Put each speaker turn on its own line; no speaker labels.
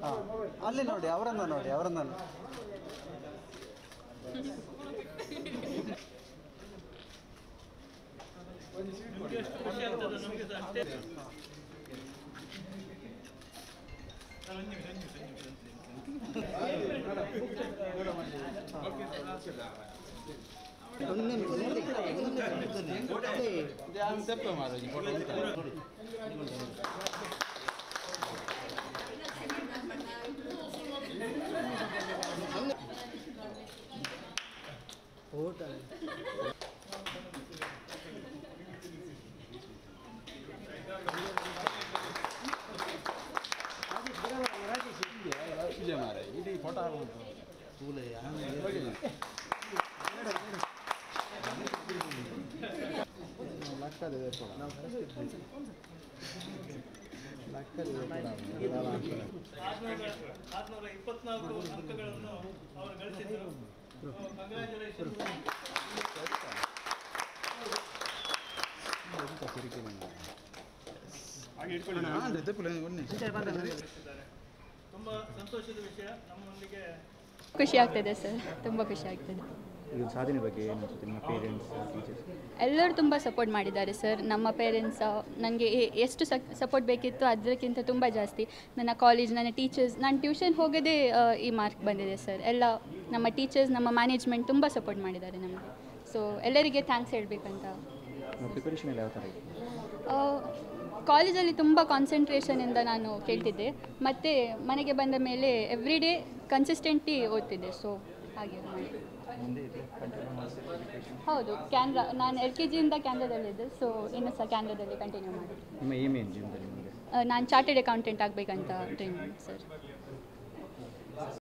ಹಾಂ ಅಲ್ಲಿ ನೋಡಿ ಅವರನ್ನು ನೋಡಿ ಅವರನ್ನು ನೋಡಿ.
ಆರುನೂರ ಇಪ್ಪತ್ನಾಲ್ಕು ಅಂಕಗಳನ್ನು ಅವರು ಗಳಿಸಿದರು ಕಂಗ್ರ್ಯಾಚುಲೇಷನ್ ತುಂಬ ಸಂತೋಷದ ವಿಷಯ ನಮ್ಮೊಂದಿಗೆ
ಖುಷಿ ಆಗ್ತದೆ ಸರ್ ತುಂಬ ಖುಷಿ ಆಗ್ತದೆ
ಇದು ಸಾಧನೆ ಬಗ್ಗೆ ಏನು ಅನ್ಸುತ್ತೆ ನಿಮ್ಮ ಪೇರೆಂಟ್ಸ್ ಟೀಚರ್ಸ್
ಎಲ್ಲರೂ ತುಂಬ ಸಪೋರ್ಟ್ ಮಾಡಿದ್ದಾರೆ ಸರ್ ನಮ್ಮ ಪೇರೆಂಟ್ಸ್ ನನಗೆ ಎಷ್ಟು ಸಪೋರ್ಟ್ ಬೇಕಿತ್ತು ಅದಕ್ಕಿಂತ ತುಂಬ ಜಾಸ್ತಿ ನನ್ನ ಕಾಲೇಜ್ ನನ್ನ ಟೀಚರ್ಸ್ ನಾನು ಟ್ಯೂಷನ್ ಹೋಗೋದೇ ಆ, ಈ ಮಾರ್ಕ್ ಬಂದಿದೆ ಸರ್ ಎಲ್ಲ ನಮ್ಮ ಟೀಚರ್ಸ್ ನಮ್ಮ ಮ್ಯಾನೇಜ್ಮೆಂಟ್ ತುಂಬ ಸಪೋರ್ಟ್ ಮಾಡಿದ್ದಾರೆ ನಮಗೆ ಸೊ ಎಲ್ಲರಿಗೆ ಥ್ಯಾಂಕ್ಸ್ ಹೇಳಬೇಕಂತ
ಪ್ರಿಪರೇಷನ್ ಎಲ್ಲ ಯಾವ ಥರ ಇದೆ
ಕಾಲೇಜಲ್ಲಿ ತುಂಬ ಕಾನ್ಸಂಟ್ರೇಷನಿಂದ ನಾನು ಕೇಳ್ತಿದ್ದೆ ಮತ್ತು ಮನೆಗೆ ಬಂದ ಮೇಲೆ ಎವ್ರಿ ಡೇ ಕನ್ಸಿಸ್ಟೆಂಟ್ಲಿ ಓದ್ತಿದ್ದೆ ಸೊ ಹಾಗೆ ಮಾಡಿ
ಮುಂದೆ ಇದು ಕಂಟಿನ್ಯೂ ಮಾಡಿ
ಹೌದು ಕ್ಯಾನ್ರಾ ನಾನು ಎಲ್ ಕೆ ಜಿಯಿಂದ ಕ್ಯಾನ್ರಾದಲ್ಲಿದ್ದೆ ಸೊ ಇನ್ನು ಸಹ ಕ್ಯಾನ್ರಾದಲ್ಲಿ ಕಂಟಿನ್ಯೂ ಮಾಡಿ
ನಿಮ್ಮ ಏಮ್ ಏನು ಜೀವನದಲ್ಲಿ ನಿಮಗೆ
ನಾನು ಚಾರ್ಟೆಡ್ ಅಕೌಂಟೆಂಟ್ ಆಗಬೇಕಂತ ಡ್ರೀಮ್ ಸರ್